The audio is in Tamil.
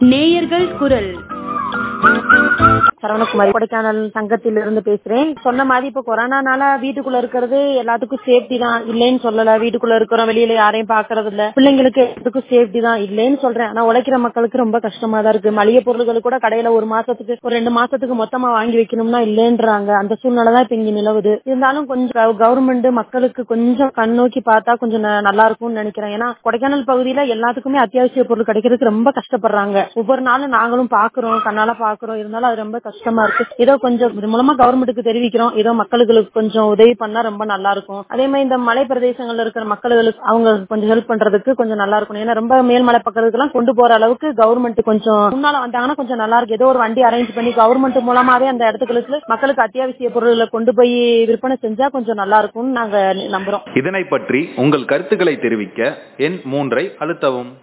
நேயர்கள் குரல் சரவணகுமாரி கொடைக்கானல் சங்கத்தில் இருந்து பேசுறேன் சொன்ன மாதிரி இப்ப கொரோனானால வீட்டுக்குள்ள இருக்கிறது எல்லாத்துக்கும் சேஃப்டி தான் இல்லைன்னு சொல்லல வீட்டுக்குள்ள இருக்கிறோம் வெளியில யாரையும் பாக்குறது இல்ல பிள்ளைங்களுக்கு எல்லாத்துக்கும் சேஃப்டி தான் இல்லைன்னு சொல்றேன் ஆனா உழைக்கிற மக்களுக்கு ரொம்ப கஷ்டமா தான் இருக்கு மளிகை பொருள்கள் கூட கடையில ஒரு மாசத்துக்கு ஒரு ரெண்டு மாசத்துக்கு மொத்தமா வாங்கி வைக்கணும்னா இல்லைன்றாங்க அந்த சூழ்நிலை தான் இப்ப இங்க நிலவுது இருந்தாலும் கொஞ்சம் கவர்மெண்ட் மக்களுக்கு கொஞ்சம் கண் நோக்கி பார்த்தா கொஞ்சம் ந- நல்லா இருக்கும்னு நினைக்கிறேன் ஏன்னா கொடைக்கானல் பகுதியில எல்லாத்துக்குமே அத்தியாவசிய பொருள் கிடைக்கிறதுக்கு ரொம்ப கஷ்டப்படுறாங்க ஒவ்வொரு நாளும் நாங்களும் பாக்குறோம் கண்ணால பாக்குறோம் இருந்தாலும் அது ரொம்ப கஷ்டமா இருக்கு ஏதோ கொஞ்சம் இது மூலமா கவர்மெண்ட்டுக்கு தெரிவிக்கிறோம் ஏதோ மக்களுக்கு கொஞ்சம் உதவி பண்ணா ரொம்ப நல்லா இருக்கும் அதே மாதிரி இந்த மலை பிரதேசங்கள்ல இருக்கிற மக்களுக்கு அவங்க கொஞ்சம் ஹெல்ப் பண்றதுக்கு கொஞ்சம் நல்லா இருக்கும் ஏன்னா ரொம்ப மேல்மலை பக்கத்துக்கு எல்லாம் கொண்டு போற அளவுக்கு கவர்மெண்ட் கொஞ்சம் முன்னால வந்தாங்கன்னா கொஞ்சம் நல்லா இருக்கு ஏதோ ஒரு வண்டி அரேஞ்ச் பண்ணி கவர்மெண்ட் மூலமாவே அந்த இடத்துக்கு மக்களுக்கு அத்தியாவசிய பொருள்களை கொண்டு போய் விற்பனை செஞ்சா கொஞ்சம் நல்லா இருக்கும்னு நாங்க நம்புறோம் இதனை பற்றி உங்கள் கருத்துக்களை தெரிவிக்க எண் மூன்றை அழுத்தவும்